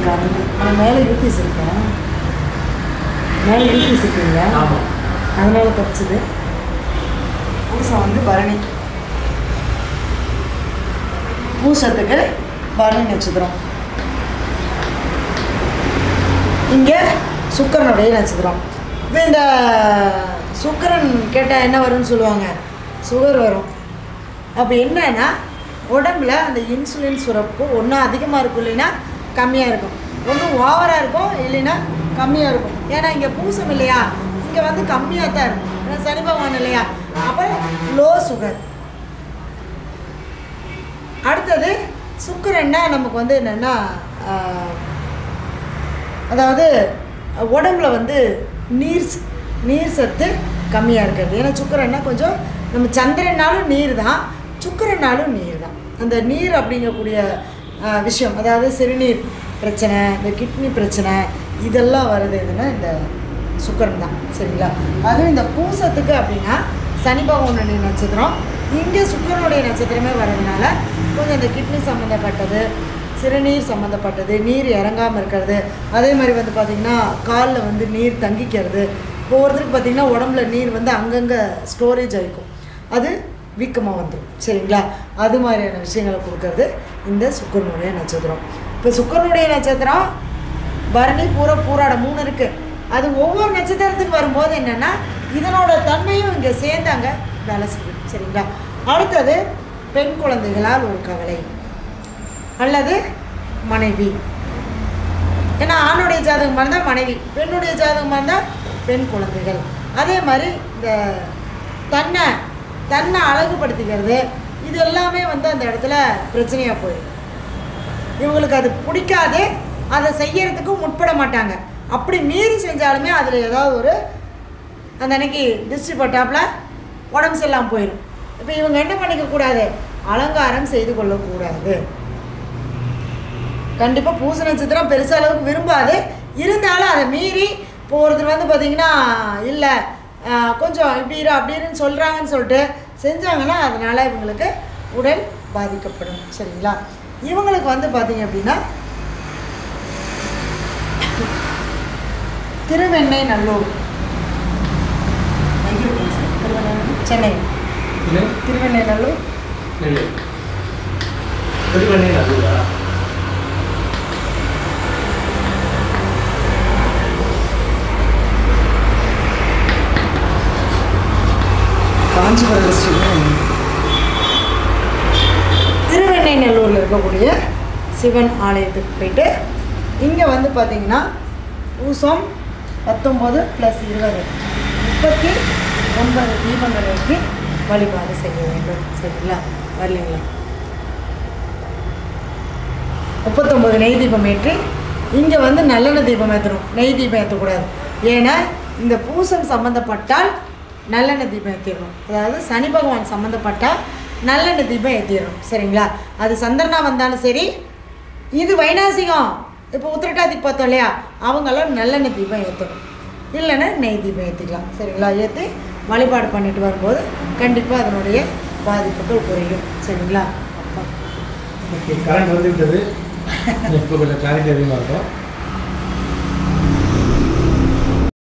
கண்ணு ஆனால் மேலே யூபிஎஸ் இருக்கா மேலே யூபிஎஸ் இருக்குங்களா ஆமாம் அதனால தப்பிச்சுது பூசம் வந்து பரணி பூசத்துக்கு பரணி நட்சத்திரம் இங்கே சுக்கரனுடைய நட்சத்திரம் இப்போ இந்த சுக்கரன் கேட்டால் என்ன வரும்னு சொல்லுவாங்க சுகர் வரும் அப்போ என்னன்னா உடம்புல அந்த இன்சுலின் சுரப்பு ஒன்று அதிகமாக இருக்கும் இல்லைன்னா கம்மியாக இருக்கும் ஒன்று ஓவராக இருக்கும் இல்லைன்னா கம்மியாக இருக்கும் ஏன்னா இங்கே பூசம் இல்லையா இங்கே வந்து கம்மியாக தான் இருக்கும் ஏன்னா சனி பகவான் இல்லையா அப்போ லோ சுகர் அடுத்தது சுக்கரன்னா நமக்கு வந்து என்னென்னா அதாவது உடம்புல வந்து நீர் ச- நீர் சத்து கம்மியாக இருக்கிறது ஏன்னா சுக்கரன்னா கொஞ்சம் நம்ம சந்திரனாலும் நீர் தான் சுக்கரனாலும் நீர் தான் அந்த நீர் அப்படிங்கக்கூடிய ஆஹ், விஷயம் அதாவது சிறுநீர் பிரச்சனை இந்த கிட்னி பிரச்சனை இதெல்லாம் வருது எதுன்னா இந்த சுக்கரன் தான் சரிங்களா அதுவும் இந்த பூசத்துக்கு அப்படின்னா சனி பகவானுடைய நட்சத்திரம் இங்கே சுக்கரனுடைய நட்சத்திரமே வர்றதுனால கொஞ்சம் இந்த கிட்னி சம்மந்தப்பட்டது சிறுநீர் சம்மந்தப்பட்டது நீர் இறங்காமல் இருக்கிறது அதே மாதிரி வந்து பார்த்திங்கன்னா காலில் வந்து நீர் தங்கிக்கிறது ஒவ்வொருத்தருக்கு பார்த்திங்கன்னா உடம்புல நீர் வந்து அங்கங்கே ஸ்டோரேஜ் ஆகிக்கும் அது வீக்கமாக வந்துடும் சரிங்களா அது மாதிரியான விஷயங்களை கொடுக்கறது இந்த சுக்கரனுடைய நட்சத்திரம் இப்போ சுக்கரனுடைய நட்சத்திரம் பரணி பூர பூராட மூணு இருக்குது அது ஒவ்வொரு நட்சத்திரத்துக்கு வரும்போது என்னென்னா இதனோட தன்மையும் இங்கே சேர்ந்தாங்க வேலை செய்யும் சரிங்களா அடுத்தது பெண் குழந்தைகளால் ஒரு கவலை அல்லது மனைவி ஏன்னா ஆணுடைய ஜாதகமாக இருந்தால் மனைவி பெண்ணுடைய ஜாதகமாக இருந்தால் பெண் குழந்தைகள் அதே மாதிரி இந்த தன்னை தன்னை அழகுபடுத்திக்கிறது இது எல்லாமே வந்து அந்த இடத்துல பிரச்சனையாக போயிடும் இவங்களுக்கு அது பிடிக்காது அதை செய்யறதுக்கும் முற்பட மாட்டாங்க அப்படி மீறி செஞ்சாலுமே அதில் ஏதாவது ஒரு அந்த அன்னைக்கு திருஷ்டி பட்டாப்புல உடம்பு சரியில்லாமல் போயிடும் இப்போ இவங்க என்ன பண்ணிக்க கூடாது அலங்காரம் செய்து கொள்ளக்கூடாது கண்டிப்பாக பூச நட்சத்திரம் பெருசா அளவுக்கு விரும்பாது இருந்தாலும் அதை மீறி இப்போ ஒருத்தர் வந்து பார்த்தீங்கன்னா இல்லை கொஞ்சம் இப்படி இரு அப்படி இருன்னு சொல்கிறாங்கன்னு சொல்லிட்டு செஞ்சாங்கன்னா அதனால் இவங்களுக்கு உடல் பாதிக்கப்படும் சரிங்களா இவங்களுக்கு வந்து பார்த்தீங்க அப்படின்னா திருவெண்ணை நல்லூர் எங்க இருக்கு சார்? திருவெண்ணை சென்னை இல்லை திருவெண்ணை நல்லூர் இல்லை திருவண்ணை நல்லூரா காஞ்சிபுரம் டிஸ்ட்ரிக்ட் திருவெண்ணைநல்லூரில் இருக்கக்கூடிய சிவன் ஆலயத்துக்கு போயிட்டு இங்கே வந்து பார்த்தீங்கன்னா பூசம் பத்தொம்போது ப்ளஸ் இருபது முப்பத்தி ஒன்பது தீபங்கள் ஏற்றி வழிபாடு செய்ய வேண்டும் சரிங்களா வரலைங்களா முப்பத்தொம்பது நெய் தீபம் ஏற்றி இங்கே வந்து நல்லெண்ணெய் தீபம் ஏற்றணும் நெய் தீபம் ஏற்றக்கூடாது ஏன்னா இந்த பூசம் சம்மந்தப்பட்டால் நல்லெண்ணெய் தீபம் ஏற்றிடணும் அதாவது சனி பகவான் சம்மந்தப்பட்டால் நல்லெண்ணெய் தீபம் ஏற்றிடணும் சரிங்களா அது சந்திரனா வந்தாலும் சரி இது வைநாசிகம் இப்போ உத்திரட்டாதிக்கு பார்த்தோம் இல்லையா அவங்களாம் நல்லெண்ணெய் தீபம் ஏற்றணும் இல்லைன்னா நெய் தீபம் ஏற்றிக்கலாம் சரிங்களா ஏற்றி வழிபாடு பண்ணிட்டு வரும்போது கண்டிப்பாக அதனுடைய பாதிப்புகள் குறையும் சரிங்களா அப்பா ஓகே கரண்ட் வந்து விட்டது இப்போ கொஞ்சம் கிளாரிட்டி அதிகமாக இருக்கும்